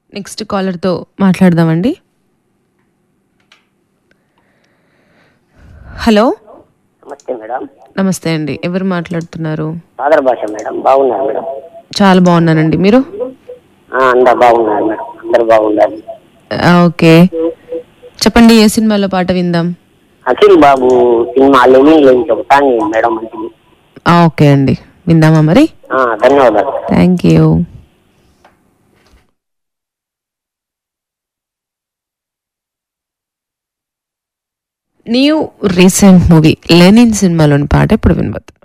next కాలర్తో మాట్లాడదామండి hello నమస్తే madam నమస్తే అండి ఎవరు మాట్లాడుతున్నారు సాదర భాష మేడం బాగున్నారు మేడం చాలా బాగున్నానండి మీరు ఆ, అందరు బాగున్నారు మేడం అందరు బాగున్నారు ఆ, ఓకే చెప్పండి ఏ సినిమాలో పాట విందాం అఖిల్ బాబు సినిమా లెనిన్ లేని ఒక సాంగ్ ఉంది మేడం మంచిది ఆ, ఓకే అండి విందామా మరి ఆ, ధన్యవాదాలు thank you new recent movie Lenin సినిమాలోని పాట ఇప్పుడు వినబోతుంది